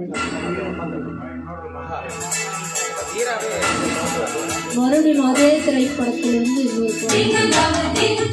மறுபடியும் அதே திரைப்படத்திலிருந்து இன்னொரு பாடல்.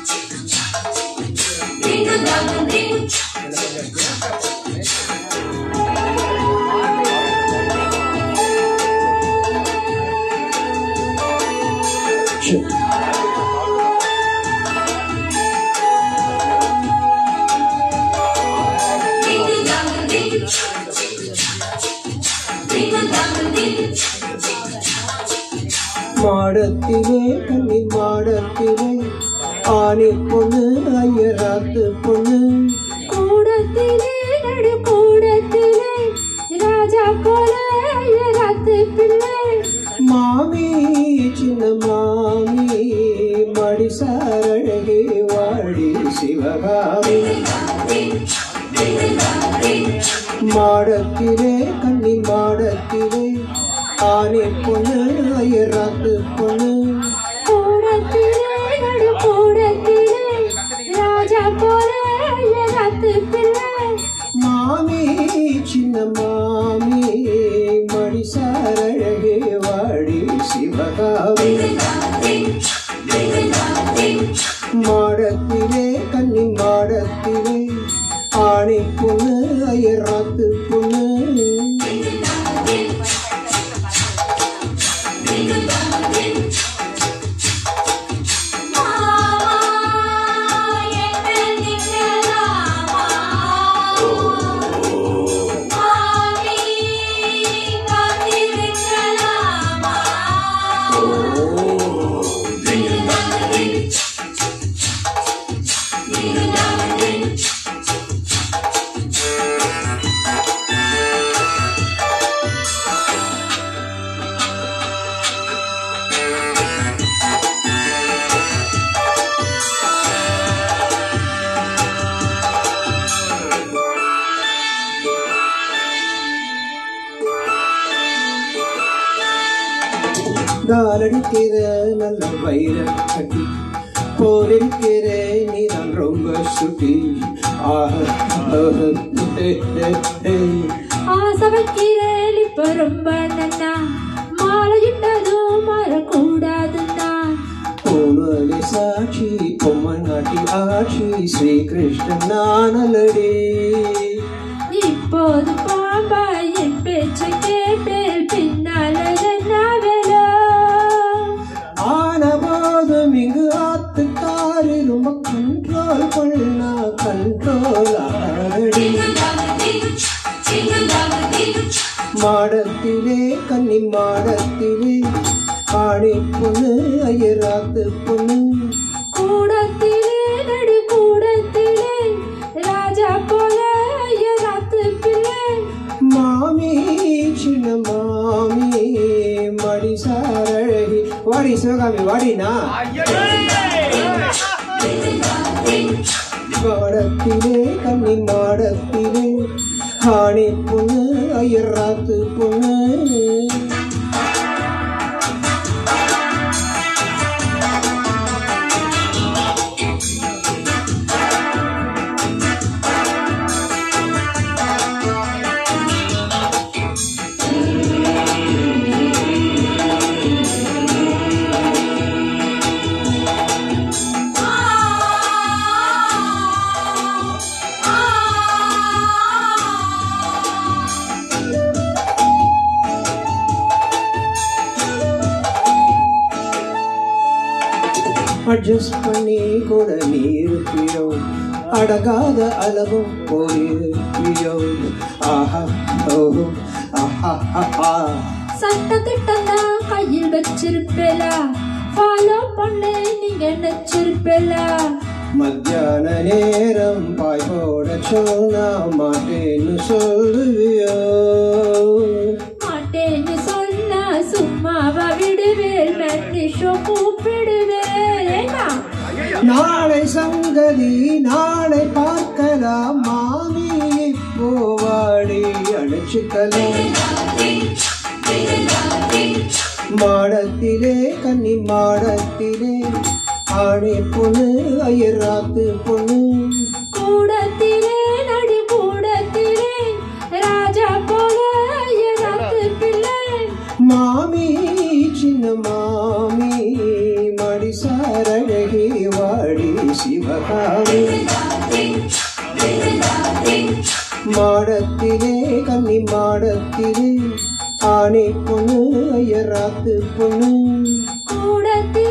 மாடத்திலே கண்ணி மாடத்திலே ஆணி பொண்ணு ஐயராத்து பொண்ணு கூடத்திலே நடு கூடத்திலே ராஜா போல ராத்து பிள்ளை மாமி சின்ன மாமி மடிசாரழகே வாடி சிவகாமி மாடத்திலே கண்ணி மாடத்திலே ஆணி பொண்ணு ஐயராத்து பொண்ணு கூடத்திலே நடு கூடத்திலே ராஜா போல ராத்து பிள்ளை மாமி சின்ன மாமி மடிசாரழகே வாடி சிவகாமி மாடத்திலே கன்னி மாடத்திலே ஆணை பொண்ணு ஐயராத்து பொண்ணு நாளடிக்கிற நல்ல வைர கட்டி போலிருக்கிற நீ நான் ரொம்ப சுட்டி ஆஹா ஆஹா, ஏ, ஏ, ஏ. ஆசை வைக்கிறேன் இப்ப ரொம்ப நன்னா மாலையிட்டதும் மறக்கூடாதுன்னா பூமலி சாட்சி பொம்மநாட்டி ஆட்சி ஸ்ரீகிருஷ்ணன் நானலடி இப்போது பாம்பா என் பேச்சை கேட்டேன் பின்னால என்ன வேலை ஆன போதும் இங்கு ஆத்துக்காரி ரொம்ப கண்ட்ரோல் பண்ணா கண்ட்ரோல் ஆடி மாடத்திலே கன்னி மாடத்திலே ஆணி பொண்ணு ஐயராத்து பொண்ணு கூடத்திலே நடு கூடத்திலே ராஜா போல ராத்து பிள்ளை மாமி சின்ன மாமி மடி சாரழகி வாடி சிவகாமி வாடினா மாடத்திலே கன்னி மாடத்திலே ஆணி பொண்ணு ஐயராத்து பொண்ணு அட்ஜஸ்ட் பண்ணி கூட நீ இருப்பியோ அடங்காத அளவும் போயிருப்பியோ ஆஹா ஓஹோ ஆஹா ஆஹா சட்ட திட்டம் தான் கையில் வச்சிருப்பேலா ஃபாலோ பண்ண நீங்க நினைச்சிருப்பேலா மத்தியான நேரம் பாய் போட சொன்னா மாட்டேன்னு சொல்லுவியோ மாட்டேன்னு சொன்னா சும்மாவா விடுவேன் மன்னிஷோ கூப்பிடுவேன் ஏன்னா நாளை சங்கதி நாளை பார்க்கலாம் மாமி இப்போ வாடி அழைச்சுக்கலாம் மாடத்திலே கன்னி மாடத்திலே ஆணை பொண்ணு ஐயராத்து பொண்ணு கூடத்திலே நடு கூடத்திலே ராஜா போல சாரழகி வாடி சிவகாமி மாடத்திலே கன்னி மாடத்திலே ஆணை பொண்ணு ஐயராத்து பொண்ணு கூடத்தில்